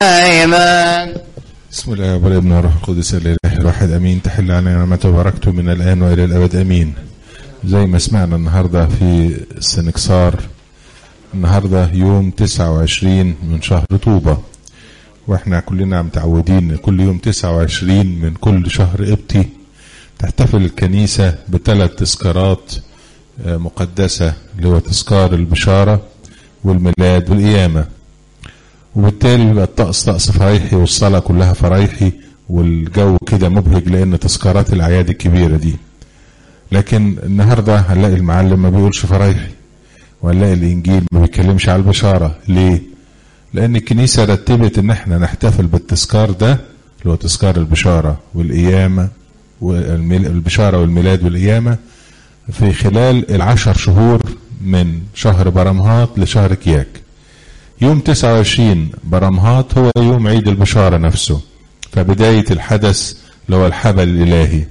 دائما بسم الله والابن والروح القدس الاله الواحد امين تحل علينا نعمته وبركته من الان والى الابد امين زي ما سمعنا النهارده في السنكسار النهارده يوم 29 من شهر طوبه واحنا كلنا متعودين كل يوم 29 من كل شهر قبطي تحتفل الكنيسه بثلاث تذكارات آه، مقدسه اللي هو تذكار البشاره والميلاد والقيامه وبالتالي بيبقى الطقس طقس فرايحي والصلاة كلها فرايحي والجو كده مبهج لأن تذكارات الأعياد الكبيرة دي لكن النهاردة هنلاقي المعلم ما بيقولش فرايحي وهنلاقي الإنجيل ما بيتكلمش على البشارة ليه؟ لأن الكنيسة رتبت إن احنا نحتفل بالتذكار ده اللي هو تذكار البشارة والقيامة والبشارة والميلاد والقيامة في خلال العشر شهور من شهر برمهات لشهر كياك يوم 29 برمهات هو يوم عيد البشارة نفسه فبداية الحدث اللي هو الحبل الإلهي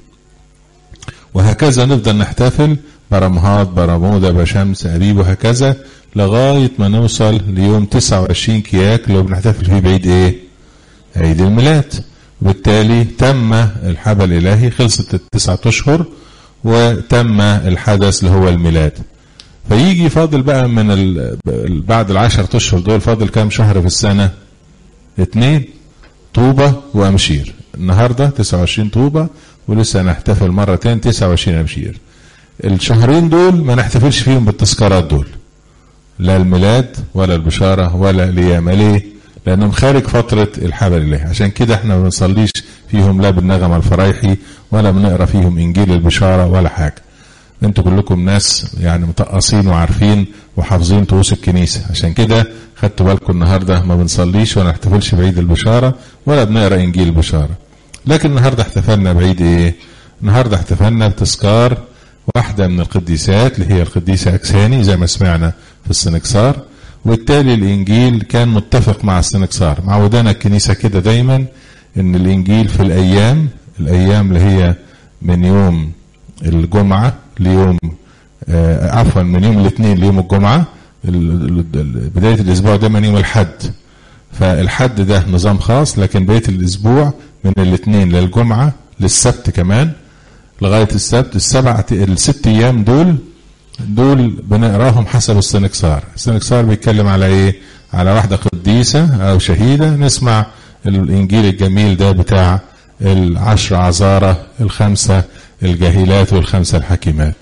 وهكذا نفضل نحتفل برمهات برمودة بشمس أبيب وهكذا لغاية ما نوصل ليوم 29 كياك اللي هو بنحتفل فيه بعيد إيه؟ عيد الميلاد وبالتالي تم الحبل الإلهي خلصت التسعة أشهر وتم الحدث اللي هو الميلاد فيجي فاضل بقى من ال... بعد العشر اشهر دول فاضل كام شهر في السنه؟ اتنين طوبه وامشير النهارده 29 طوبه ولسه هنحتفل مره تاني 29 امشير الشهرين دول ما نحتفلش فيهم بالتذكارات دول لا الميلاد ولا البشاره ولا القيامه ليه؟ لانهم خارج فتره الحبل الله عشان كده احنا ما بنصليش فيهم لا بالنغمه الفرايحي ولا بنقرا فيهم انجيل البشاره ولا حاجه انتوا كلكم ناس يعني متقصين وعارفين وحافظين طقوس الكنيسه عشان كده خدتوا بالكم النهارده ما بنصليش ولا نحتفلش بعيد البشاره ولا بنقرا انجيل البشاره لكن النهارده احتفلنا بعيد ايه النهارده احتفلنا بتذكار واحده من القديسات اللي هي القديسه اكساني زي ما سمعنا في السنكسار وبالتالي الانجيل كان متفق مع السنكسار معودانا الكنيسه كده دايما ان الانجيل في الايام الايام اللي هي من يوم الجمعة ليوم آه عفوا من يوم الاثنين ليوم الجمعة بداية الأسبوع ده من يوم الحد فالحد ده نظام خاص لكن بقية الأسبوع من الاثنين للجمعة للسبت كمان لغاية السبت السبعة الست أيام دول دول بنقراهم حسب السنكسار السنكسار بيتكلم على ايه على واحدة قديسة أو شهيدة نسمع الإنجيل الجميل ده بتاع العشر عذارة الخمسة الجاهلات والخمسة الحكيمات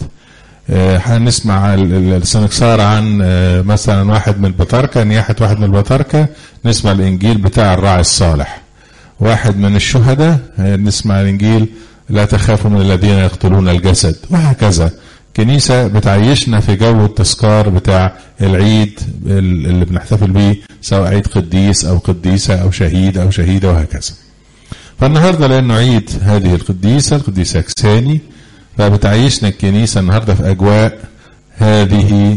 هنسمع السنكسار عن مثلا واحد من البطاركة نياحة واحد من البطاركة نسمع الإنجيل بتاع الراعي الصالح واحد من الشهداء نسمع الإنجيل لا تخافوا من الذين يقتلون الجسد وهكذا كنيسة بتعيشنا في جو التذكار بتاع العيد اللي بنحتفل بيه سواء عيد قديس أو قديسة أو شهيد أو شهيدة وهكذا فالنهارده لانه عيد هذه القديسه القديسه اكساني فبتعيشنا الكنيسه النهارده في اجواء هذه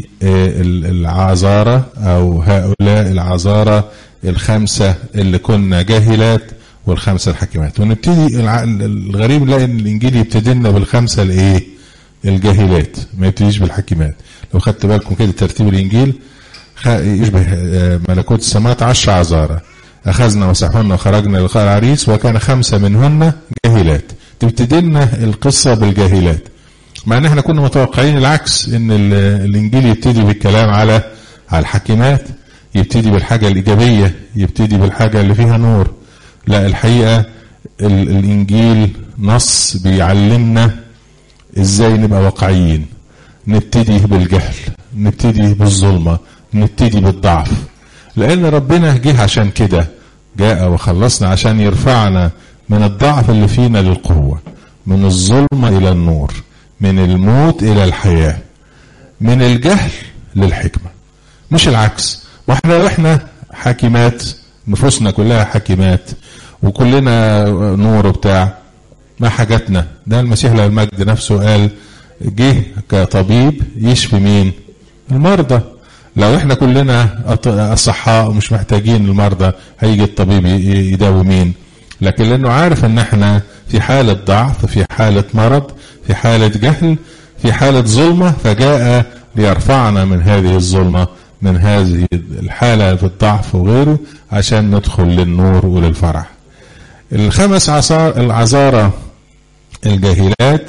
العذارى او هؤلاء العذارى الخمسه اللي كنا جاهلات والخمسه الحكيمات ونبتدي الغريب نلاقي ان الانجيل يبتدي لنا بالخمسه الايه؟ الجاهلات ما يبتديش بالحكيمات لو خدت بالكم كده ترتيب الانجيل يشبه ملكوت السماوات عشر عذارى أخذنا وسحونا وخرجنا للقاء العريس وكان خمسة منهن جاهلات تبتدي لنا القصة بالجاهلات مع ان احنا كنا متوقعين العكس ان الانجيل يبتدي بالكلام على على الحكيمات يبتدي بالحاجة الإيجابية يبتدي بالحاجة اللي فيها نور لا الحقيقة الإنجيل نص بيعلمنا إزاي نبقى واقعيين نبتدي بالجهل نبتدي بالظلمة نبتدي بالضعف لأن ربنا جه عشان كده جاء وخلصنا عشان يرفعنا من الضعف اللي فينا للقوة من الظلمة إلى النور من الموت إلى الحياة من الجهل للحكمة مش العكس واحنا واحنا حاكمات نفوسنا كلها حاكمات وكلنا نور وبتاع ما حاجتنا ده المسيح له المجد نفسه قال جه كطبيب يشفي مين المرضى لو احنا كلنا اصحاء ومش محتاجين المرضى هيجي الطبيب يداوي مين لكن لانه عارف ان احنا في حالة ضعف في حالة مرض في حالة جهل في حالة ظلمة فجاء ليرفعنا من هذه الظلمة من هذه الحالة في الضعف وغيره عشان ندخل للنور وللفرح الخمس عصار العذارى الجاهلات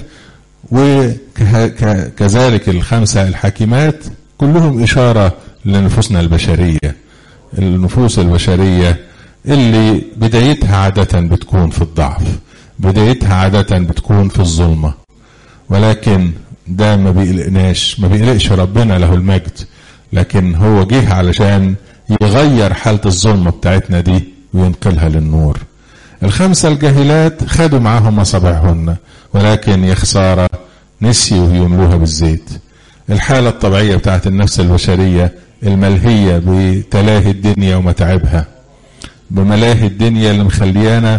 وكذلك الخمسة الحكيمات كلهم إشارة لنفوسنا البشرية النفوس البشرية اللي بدايتها عادة بتكون في الضعف بدايتها عادة بتكون في الظلمة ولكن ده ما بيقلقناش ما بيقلقش ربنا له المجد لكن هو جه علشان يغير حالة الظلمة بتاعتنا دي وينقلها للنور الخمسة الجاهلات خدوا معاهم مصابيحهن ولكن يا خسارة نسيوا يملوها بالزيت الحالة الطبيعية بتاعت النفس البشرية الملهية بتلاهي الدنيا ومتاعبها بملاهي الدنيا اللي مخليانا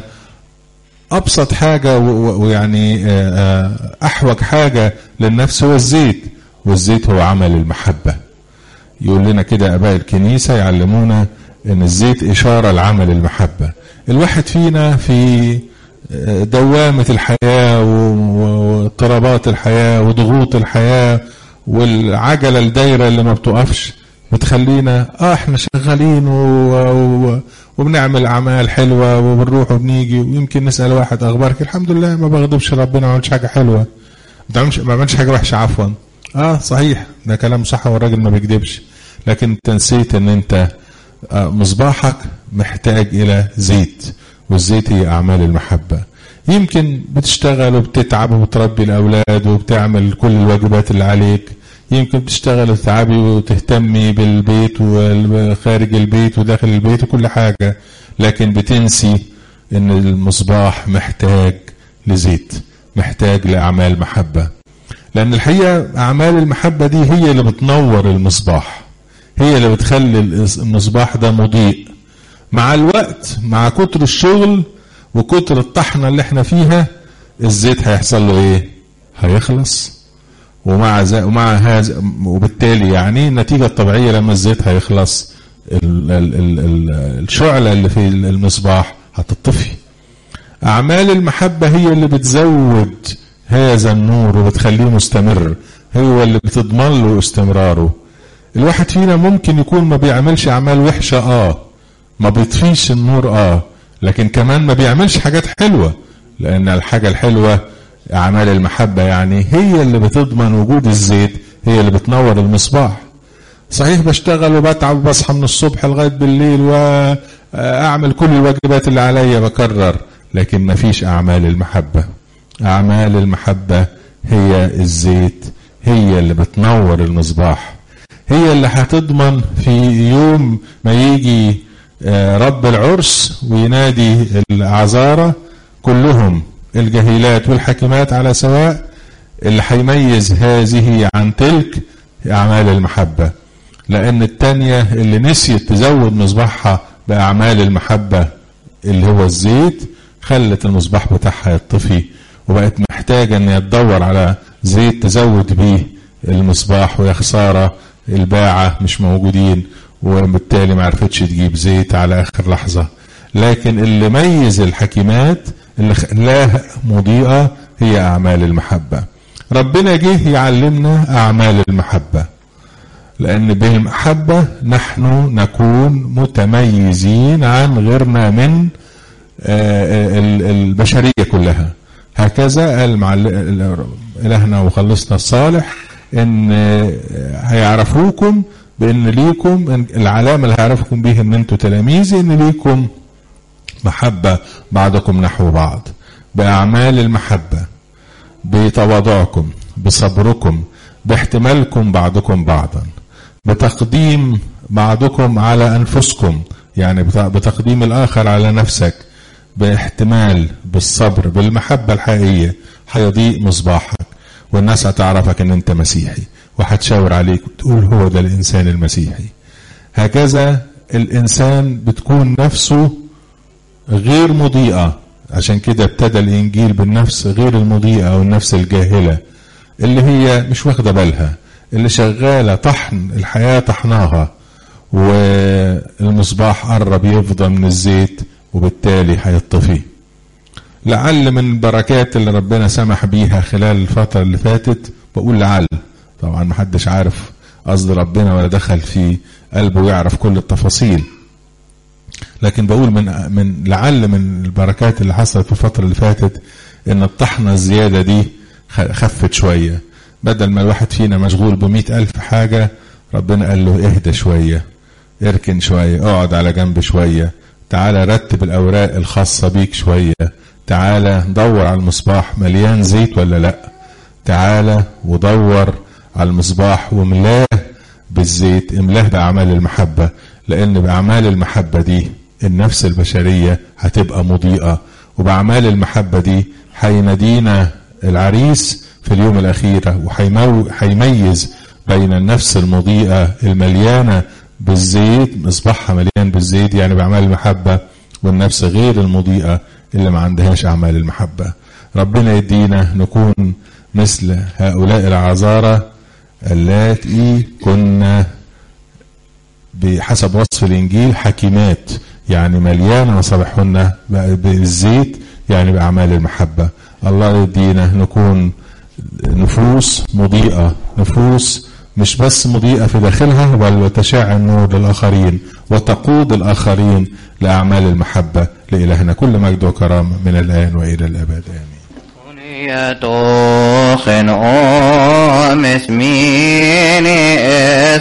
ابسط حاجه ويعني احوج حاجه للنفس هو الزيت والزيت هو عمل المحبه يقول لنا كده اباء الكنيسه يعلمونا ان الزيت اشاره لعمل المحبه الواحد فينا في دوامه الحياه واضطرابات الحياه وضغوط الحياه والعجله الدايره اللي ما بتقفش بتخلينا اه احنا شغالين و... و... وبنعمل اعمال حلوه وبنروح وبنيجي ويمكن نسال واحد اخبارك الحمد لله ما بغضبش ربنا ما عملتش حاجه حلوه ما بعملش ما بعملش حاجه وحشه عفوا اه صحيح ده كلام صح والراجل ما بيكذبش لكن انت نسيت ان انت آه مصباحك محتاج الى زيت والزيت هي اعمال المحبه يمكن بتشتغل وبتتعب وبتربي الاولاد وبتعمل كل الواجبات اللي عليك يمكن بتشتغل وتتعبي وتهتمي بالبيت وخارج البيت وداخل البيت وكل حاجة لكن بتنسي ان المصباح محتاج لزيت محتاج لأعمال محبة لأن الحقيقة أعمال المحبة دي هي اللي بتنور المصباح هي اللي بتخلي المصباح ده مضيء مع الوقت مع كتر الشغل وكتر الطحنة اللي احنا فيها الزيت هيحصل له ايه هيخلص ومع ومع هذا وبالتالي يعني النتيجة الطبيعية لما الزيت هيخلص ال ال ال ال الشعلة اللي في المصباح هتطفي أعمال المحبة هي اللي بتزود هذا النور وبتخليه مستمر هو اللي بتضمن له استمراره الواحد فينا ممكن يكون ما بيعملش أعمال وحشة آه ما بيطفيش النور آه لكن كمان ما بيعملش حاجات حلوة لأن الحاجة الحلوة أعمال المحبة يعني هي اللي بتضمن وجود الزيت هي اللي بتنور المصباح صحيح بشتغل وبتعب وبصحى من الصبح لغاية بالليل وأعمل كل الواجبات اللي عليا بكرر لكن ما فيش أعمال المحبة أعمال المحبة هي الزيت هي اللي بتنور المصباح هي اللي هتضمن في يوم ما يجي رب العرس وينادي العذارى كلهم الجهيلات والحكمات على سواء اللي هيميز هذه عن تلك أعمال المحبة لأن التانية اللي نسيت تزود مصباحها بأعمال المحبة اللي هو الزيت خلت المصباح بتاعها يطفي وبقت محتاجة ان تدور على زيت تزود بيه المصباح ويا خسارة الباعة مش موجودين وبالتالي ما عرفتش تجيب زيت على آخر لحظة لكن اللي ميز الحكيمات اللي خلاها مضيئة هي أعمال المحبة ربنا جه يعلمنا أعمال المحبة لأن بالمحبة نحن نكون متميزين عن غيرنا من البشرية كلها هكذا قال مع إلهنا وخلصنا الصالح إن هيعرفوكم بإن ليكم العلامة اللي هيعرفكم بيها إن أنتوا تلاميذي إن ليكم محبة بعضكم نحو بعض بأعمال المحبة بتواضعكم بصبركم باحتمالكم بعضكم بعضا بتقديم بعضكم على أنفسكم يعني بتقديم الآخر على نفسك باحتمال بالصبر بالمحبة الحقيقية هيضيء مصباحك والناس هتعرفك ان انت مسيحي وهتشاور عليك وتقول هو ده الانسان المسيحي هكذا الانسان بتكون نفسه غير مضيئة عشان كده ابتدى الانجيل بالنفس غير المضيئة او النفس الجاهلة اللي هي مش واخدة بالها اللي شغالة طحن الحياة طحناها والمصباح قرب يفضى من الزيت وبالتالي هيطفي لعل من البركات اللي ربنا سمح بيها خلال الفترة اللي فاتت بقول لعل طبعا محدش عارف قصد ربنا ولا دخل في قلبه يعرف كل التفاصيل لكن بقول من من لعل من البركات اللي حصلت في الفترة اللي فاتت ان الطحنة الزيادة دي خفت شوية بدل ما الواحد فينا مشغول بمئة ألف حاجة ربنا قال له اهدى شوية اركن شوية اقعد على جنب شوية تعالى رتب الأوراق الخاصة بيك شوية تعالى دور على المصباح مليان زيت ولا لا تعالى ودور على المصباح وملاه بالزيت املاه بأعمال المحبة لأن بأعمال المحبة دي النفس البشرية هتبقى مضيئة وبأعمال المحبة دي هينادينا العريس في اليوم الأخيرة وهيميز بين النفس المضيئة المليانة بالزيت مصباحها مليان بالزيت يعني بأعمال المحبة والنفس غير المضيئة اللي ما عندهاش أعمال المحبة ربنا يدينا نكون مثل هؤلاء العذارى اللاتي كنا بحسب وصف الإنجيل حكيمات يعني مليانة مصابيحهن بالزيت يعني بأعمال المحبة الله يدينا نكون نفوس مضيئة نفوس مش بس مضيئة في داخلها بل وتشاع النور للآخرين وتقود الآخرين لأعمال المحبة لإلهنا كل مجد وكرامة من الآن وإلى الأبد آمين يتوخن أم اسميني